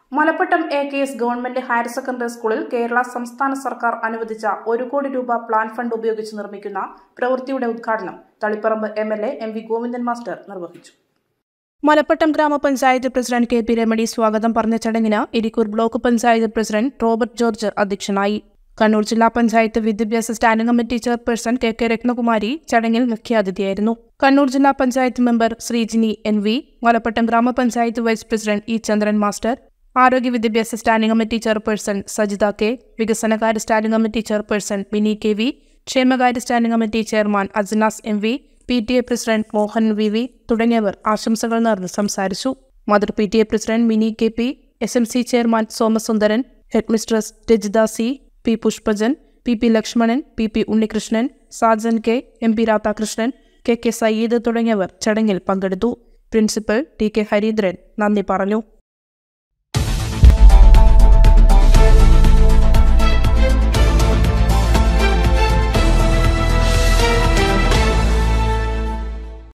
Malappattam A K S government higher secondary സ്കൂളിൽ കേരള സംസ്ഥാന സർക്കാർ അനുവദിച്ച ഒരു കോടി രൂപ പ്ലാൻ ഫണ്ട് ഉപയോഗിച്ച് നിർമ്മിക്കുന്ന പ്രവൃത്തിയുടെ ഉദ്ഘാടനം Taliparamba M L A M V Govindan master നിർവഹിച്ചു മലപ്പട്ടം ഗ്രാമപഞ്ചായത്ത് പ്രസിഡന്റ് കെ പി രമണി സ്വാഗതം പറഞ്ഞ ചടങ്ങിന് ഇരിക്കൂർ ബ്ലോക്ക് പഞ്ചായത്ത് പ്രസിഡന്റ് റോബർട്ട് ജോർജ് അധ്യക്ഷനായി കണ്ണൂർ ജില്ലാ പഞ്ചായത്ത് വിദ്യാഭ്യാസ standing committee chairperson K K Rathnakumari ചടങ്ങിൽ മുഖ്യാതിഥിയായിരുന്നു കണ്ണൂർ ജില്ലാ panchayat member Sreejini N V Malappattam ഗ്രാമപഞ്ചായത്ത് vice president E Chandran master ആരോഗ്യ വിദ്യാഭ്യാസ standing committee chairperson Sajitha K വികസനകാര്യ standing committee chairperson Mini K V ക്ഷേമകാര്യ standing committee chairman Ajnas M V P T A president Mohan V V തുടങ്ങിയവർ ആശംസകൾ നേർന്ന് സംസാരിച്ചു mother P T A president Mini K P S M C chairman Somasundaran head mistress Rajitha C P Pushpajan P P Lakshmanan P P Unnikrishnan Sajan K M P Radhakrishnan K K Sayyid തുടങ്ങിയവർ ചടങ്ങിൽ പങ്കെടുത്തു principal T K Harindran നന്ദി പറഞ്ഞു